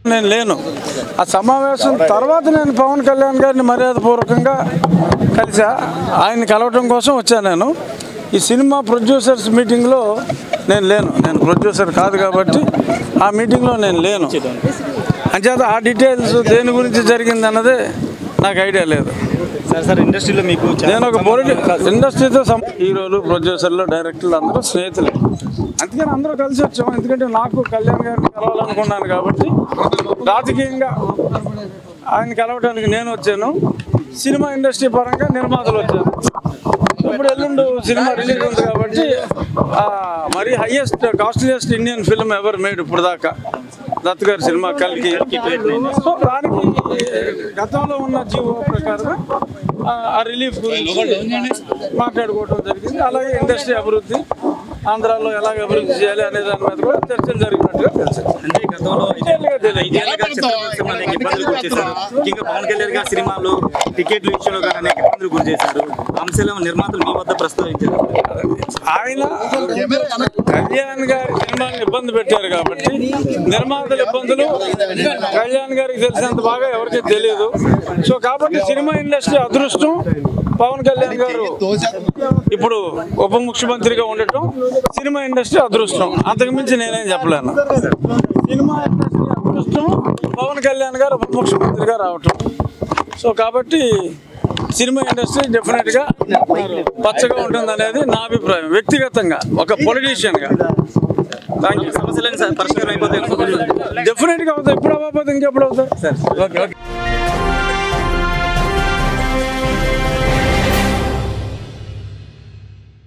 నేను లేను ఆ సమావేశం తర్వాత నేను పవన్ కళ్యాణ్ గారిని మర్యాదపూర్వకంగా కలిసా ఆయన కలవటం కోసం వచ్చాను నేను ఈ సినిమా ప్రొడ్యూసర్స్ మీటింగ్లో నేను లేను నేను ప్రొడ్యూసర్ కాదు కాబట్టి ఆ మీటింగ్లో నేను లేను అంచేత ఆ డీటెయిల్స్ దేని గురించి జరిగింది అన్నదే నాకు ఐడియా లేదు సార్ సార్ ఇండస్ట్రీలో మీకు చాలా నేను ఒక పొలిటి ఇండస్ట్రీతో సం- హీరోలు ప్రొడ్యూసర్లు డైరెక్టర్లు అందరూ స్నేహితులే అందుకని అందరూ కలిసి వచ్చాము ఎందుకంటే నాకు కళ్యాణ్ గారిని కలవాలనుకున్నాను కాబట్టి రాజకీయంగా ఆయన కలవడానికి నేను వచ్చాను సినిమా ఇండస్ట్రీ పరంగా నిర్మాతలు వచ్చాను ఇప్పుడు ఎల్లుండు సినిమా రిలీజ్ ఉంది కాబట్టి ఆ, మరీ highest costliest Indian film ever made ఇప్పుడు దాకా దత్ గారి సినిమా కలికి సో దానికి గతంలో ఉన్న జీవో ప్రకారం ఆ, ఆ రిలీఫ్ గురించి మాట్లాడుకోవడం జరిగింది అలాగే ఇండస్ట్రీ అభివృద్ధి ఆంధ్రాలో ఎలాగ అభివృద్ధి చేయాలి అనే దాని మీద కూడా చర్చలు జరిగినట్టుగా తెలుసు అంటే గతంలో ఐదేళ్లుగా తెలియదు. ఐదేళ్లుగా చిత్ర పరిశ్రమ అనేక ఇబ్బందులు గురి చేశారు ముఖ్యంగా పవన్ కళ్యాణ్ గారి సినిమాలు టికెట్ల విషయంలో కానీ అనేక ఇబ్బందులు గురి చేశారు అంశాలను నిర్మాతలు మీ వద్ద ప్రస్తావించారు ఆయన కళ్యాణ్ గారి సినిమాని ఇబ్బంది పెట్టారు కాబట్టి నిర్మాతల ఇబ్బందులు కళ్యాణ్ గారికి తెలిసినంత బాగా ఎవరికీ తెలియదు సో కాబట్టి సినిమా ఇండస్ట్రీ అదృష్టం పవన్ కళ్యాణ్ గారు ఇప్పుడు ఉప ముఖ్యమంత్రిగా ఉండటం సినిమా ఇండస్ట్రీ అదృష్టం అంతకుమించి నేనేం చెప్పలేను సినిమా ఇండస్ట్రీ అదృష్టం పవన్ కళ్యాణ్ గారు ఉప ముఖ్యమంత్రిగా రావటం సో కాబట్టి సినిమా ఇండస్ట్రీ డెఫినెట్ గా పచ్చగా ఉంటుంది అనేది నా అభిప్రాయం వ్యక్తిగతంగా ఒక పొలిటీషియన్ గా థ్యాంక్ యూ సమస్యలను సార్ పరిష్కారం అయిపోతే డెఫినెట్ గా అవుతాయి ఇప్పుడు అవ్వకపోతే ఇంకెప్పుడు అవుతాయి ఓకే ఓకే